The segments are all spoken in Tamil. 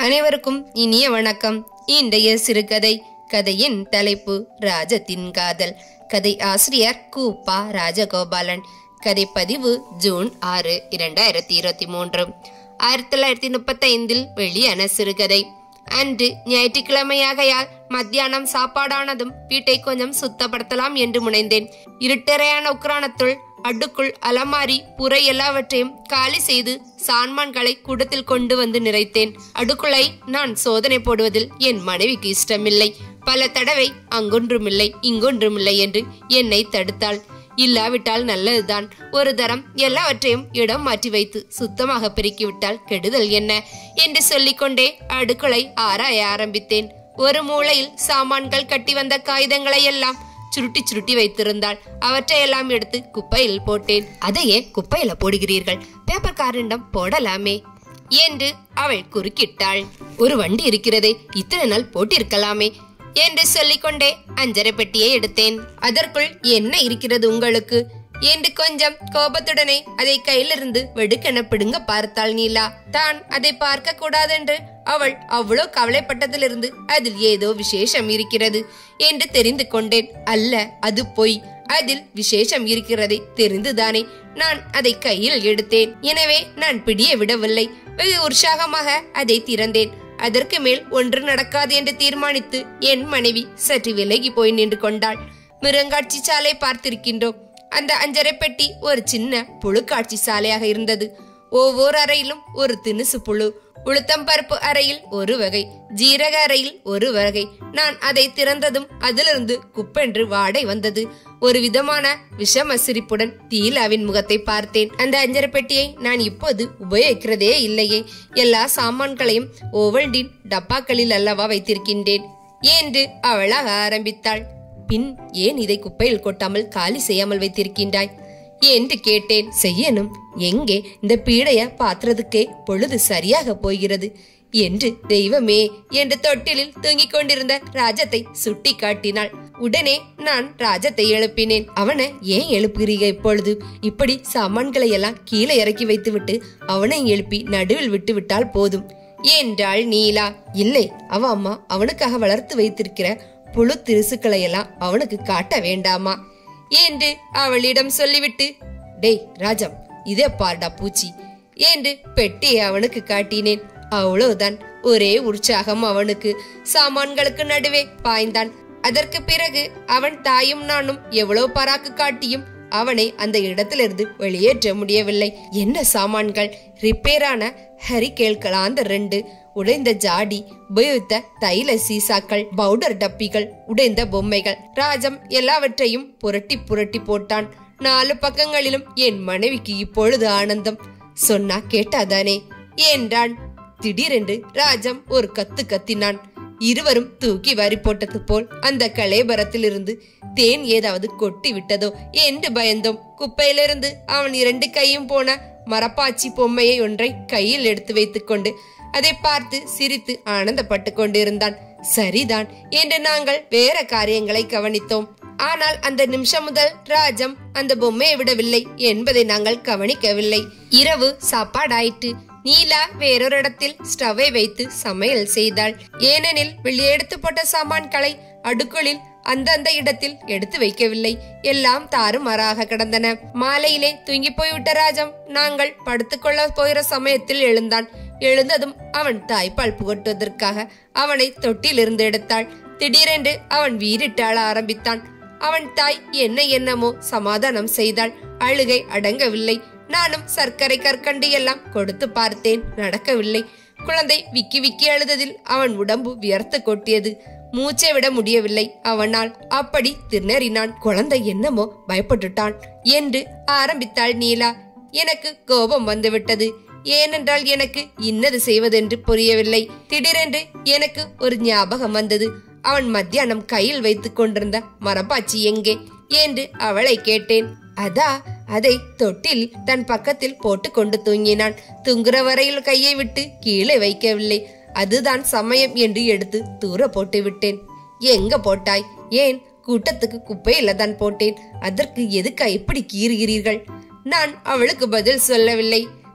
அனைவருக்கும் இனிய வணக்கம் இன்றைய சிறுகதை கதையின் தலைப்பு ராஜத்தின் காதல் கதை ஆசிரியர் கூப்பா ராஜகோபாலன் கதை பதிவு ஜூன் ஆறு இரண்டாயிரத்தி இருபத்தி மூன்று ஆயிரத்தி தொள்ளாயிரத்தி முப்பத்தி ஐந்தில் வெளியான சிறுகதை அன்று ஞாயிற்றுக்கிழமையாகையால் மத்தியானம் சாப்பாடானதும் வீட்டை கொஞ்சம் சுத்தப்படுத்தலாம் என்று முனைந்தேன் இருட்டறையான உக்ரானத்துள் அடுக்குள் அலமாரி புரை எல்லாவற்றையும் காலி செய்து சான்மான்களை கூடத்தில் கொண்டு வந்து நிறைத்தேன் அடுக்குள்ளை நான் சோதனை போடுவதில் என் மனைவிக்கு இஷ்டமில்லை பல தடவை அங்கொன்றுமில்லை இங்கொன்றுமில்லை என்று என்னை தடுத்தாள் இல்லாவிட்டால் நல்லதுதான் ஒரு தரம் எல்லாவற்றையும் இடம் மாற்றி வைத்து சுத்தமாக பெருக்கிவிட்டால் கெடுதல் என்ன என்று சொல்லிக்கொண்டே அடுக்குளை ஆராய ஆரம்பித்தேன் ஒரு மூலையில் சாமான்கள் கட்டி வந்த காகிதங்களை எல்லாம் சுருட்டி சுருட்டி வைத்திருந்தாள் அவற்றையெல்லாம் எடுத்து குப்பையில் போட்டேன் அதையே குப்பையில போடுகிறீர்கள் பேப்பர் காரண்டம் போடலாமே என்று அவள் குறுக்கிட்டாள் ஒரு வண்டி இருக்கிறதே இத்தனை நாள் போட்டிருக்கலாமே என்று சொல்லிக்கொண்டே அஞ்சரை பெட்டியை எடுத்தேன் அதற்குள் என்ன இருக்கிறது உங்களுக்கு என்று கொஞ்சம் கோபத்துடனே அதை கையிலிருந்து வெடுக்கென பிடுங்க பார்த்தாள் நீலா தான் அதை பார்க்க கூடாதென்று அவள் அவ்வளோ கவலைப்பட்டதிலிருந்து அதில் ஏதோ விசேஷம் இருக்கிறது என்று தெரிந்து கொண்டேன் அல்ல அது பொய் அதில் விசேஷம் இருக்கிறதை தெரிந்துதானே நான் அதை கையில் எடுத்தேன் எனவே நான் பிடிய விடவில்லை வெகு உற்சாகமாக அதை திறந்தேன் அதற்கு மேல் ஒன்று நடக்காது என்று தீர்மானித்து என் மனைவி சற்று விலகி போய் நின்று கொண்டாள் மிருங்காட்சி சாலை பார்த்திருக்கின்றோம் அந்த அஞ்சரை பெட்டி ஒரு சின்ன புழுக்காட்சி சாலையாக இருந்தது ஒவ்வொரு அறையிலும் ஒரு தினுசு புழு உளுத்தம் பருப்பு அறையில் ஒரு வகை ஜீரக அறையில் ஒரு வகை நான் அதை திறந்ததும் அதிலிருந்து குப்பென்று வாடை வந்தது ஒரு விதமான விஷம சிரிப்புடன் தீலாவின் முகத்தை பார்த்தேன் அந்த அஞ்சரை பெட்டியை நான் இப்போது உபயோகிக்கிறதே இல்லையே எல்லா சாமான்களையும் ஓவல்டின் டப்பாக்களில் அல்லவா வைத்திருக்கின்றேன் என்று அவளாக ஆரம்பித்தாள் பின் ஏன் இதை குப்பையில் கொட்டாமல் காலி செய்யாமல் வைத்திருக்கின்றாய் என்று கேட்டேன் செய்யணும் எங்கே இந்த பீடைய பாத்திரத்துக்கே பொழுது சரியாக போகிறது என்று தெய்வமே என்று தொட்டிலில் தூங்கிக் கொண்டிருந்த ராஜத்தை சுட்டி காட்டினாள் உடனே நான் ராஜத்தை எழுப்பினேன் அவனை ஏன் எழுப்புகிறீங்க இப்பொழுது இப்படி சாமான்களை எல்லாம் கீழே இறக்கி வைத்துவிட்டு அவனை எழுப்பி நடுவில் விட்டு விட்டால் போதும் என்றாள் நீலா இல்லை அவ அம்மா அவனுக்காக வளர்த்து வைத்திருக்கிற புழு திருசுக்களை எல்லாம் அவனுக்கு காட்ட வேண்டாமா என்று அவளிடம் சொல்லிவிட்டு டேய் ராஜம் இதே பார்டா பூச்சி என்று பெட்டியை அவனுக்கு காட்டினேன் அவ்வளவுதான் ஒரே உற்சாகம் அவனுக்கு சாமான்களுக்கு நடுவே பாய்ந்தான் அதற்கு பிறகு அவன் தாயும் நானும் எவ்வளவு பராக்கு காட்டியும் அவனை அந்த இடத்திலிருந்து வெளியேற்ற முடியவில்லை என்ன சாமான்கள் ரிப்பேரான ஹரிகேல்கள் அந்த ரெண்டு உடைந்த ஜாடி உபயோகித்த தைல சீசாக்கள் பவுடர் டப்பிகள் உடைந்த பொம்மைகள் ராஜம் எல்லாவற்றையும் புரட்டி புரட்டி போட்டான் நாலு பக்கங்களிலும் என் மனைவிக்கு இப்பொழுது ஆனந்தம் சொன்னா கேட்டாதானே என்றான் திடீரென்று ராஜம் ஒரு கத்து கத்தினான் இருவரும் தூக்கி வாரி போட்டது போல் அந்த கலேபரத்திலிருந்து தேன் ஏதாவது கொட்டி விட்டதோ என்று பயந்தோம் குப்பையிலிருந்து அவன் இரண்டு கையும் போன மரப்பாச்சி பொம்மையை ஒன்றை கையில் எடுத்து வைத்துக்கொண்டு அதை பார்த்து சிரித்து ஆனந்தப்பட்டு கொண்டிருந்தான் சரிதான் என்று நாங்கள் வேற காரியங்களை கவனித்தோம் ஆனால் அந்த நிமிஷம் முதல் ராஜம் அந்த பொம்மையை விடவில்லை என்பதை நாங்கள் கவனிக்கவில்லை இரவு சாப்பாடாயிற்று நீலா வேறொரு இடத்தில் ஸ்டவை வைத்து சமையல் செய்தாள் ஏனெனில் வெளியெடுத்து போட்ட சாமான்களை அடுக்குளில் அந்தந்த இடத்தில் எடுத்து வைக்கவில்லை எல்லாம் தாறுமாறாக கிடந்தன மாலையிலே தூங்கி போய்விட்ட ராஜம் நாங்கள் படுத்துக்கொள்ள போகிற சமயத்தில் எழுந்தான் எழுந்ததும் அவன் தாய்ப்பால் புகட்டுவதற்காக அவனை தொட்டிலிருந்து எடுத்தாள் திடீரென்று அவன் வீறிட்டாள ஆரம்பித்தான் அவன் தாய் என்ன என்னமோ சமாதானம் செய்தாள் அழுகை அடங்கவில்லை நானும் சர்க்கரை கற்கண்டு எல்லாம் கொடுத்து பார்த்தேன் நடக்கவில்லை குழந்தை விக்கி விக்கி அழுததில் அவன் உடம்பு வியர்த்து கொட்டியது மூச்சை விட முடியவில்லை அவனால் அப்படி திணறினான் குழந்தை என்னமோ பயப்பட்டுட்டான் என்று ஆரம்பித்தாள் நீலா எனக்கு கோபம் வந்துவிட்டது ஏனென்றால் எனக்கு இன்னது செய்வதென்று புரியவில்லை திடீரென்று எனக்கு ஒரு ஞாபகம் வந்தது அவன் மத்தியானம் கையில் வைத்துக் கொண்டிருந்த மரப்பாச்சி எங்கே என்று அவளை கேட்டேன் அதா அதை தொட்டில் தன் பக்கத்தில் போட்டு கொண்டு தூங்கினான் தூங்குற வரையில் கையை விட்டு கீழே வைக்கவில்லை அதுதான் சமயம் என்று எடுத்து தூர போட்டு விட்டேன் எங்க போட்டாய் ஏன் கூட்டத்துக்கு குப்பையில தான் போட்டேன் அதற்கு எதுக்கா இப்படி கீறுகிறீர்கள் நான் அவளுக்கு பதில் சொல்லவில்லை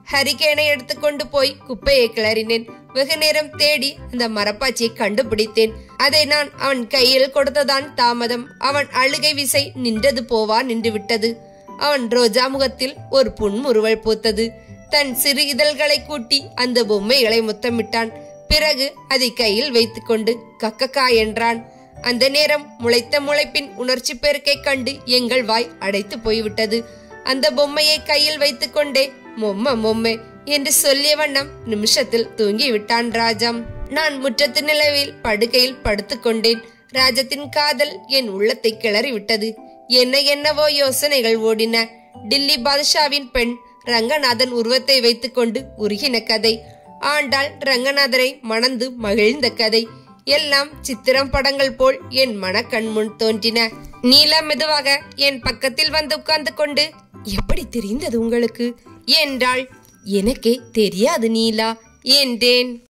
ஹரிகேனை எடுத்துக்கொண்டு போய் குப்பையை கிளறினேன் வெகு நேரம் தேடி அந்த மரப்பாச்சியை கண்டுபிடித்தேன் அதை நான் அவன் கையில் கொடுத்ததான் தாமதம் அவன் அழுகை விசை நின்றது போவா நின்று விட்டது அவன் ரோஜா முகத்தில் ஒரு புன்முறுவல் பூத்தது தன் சிறு இதழ்களை கூட்டி அந்த பொம்மைகளை முத்தமிட்டான் பிறகு அதை கையில் வைத்துக்கொண்டு கக்கக்கா என்றான் அந்த நேரம் முளைத்த முளைப்பின் உணர்ச்சி பெருக்கை கண்டு எங்கள் வாய் அடைத்து போய்விட்டது அந்த பொம்மையை கையில் வைத்துக்கொண்டே மொம்ம மொம்மே என்று சொல்லிய வண்ணம் நிமிஷத்தில் தூங்கி விட்டான் ராஜம் நான் முற்றத்து நிலவில் படுக்கையில் படுத்துக்கொண்டேன் ராஜத்தின் காதல் என் உள்ளத்தை கிளறி விட்டது என்ன என்னவோ யோசனைகள் ஓடின டில்லி பாதுஷாவின் பெண் ரங்கநாதன் உருவத்தை வைத்துக்கொண்டு உருகின கதை ஆண்டாள் ரங்கநாதரை மணந்து மகிழ்ந்த கதை எல்லாம் சித்திரம் படங்கள் போல் என் மனக்கண் முன் தோன்றின நீலா மெதுவாக என் பக்கத்தில் வந்து உட்கார்ந்து கொண்டு எப்படி தெரிந்தது உங்களுக்கு என்றாள் எனக்கே தெரியாது நீலா என்றேன்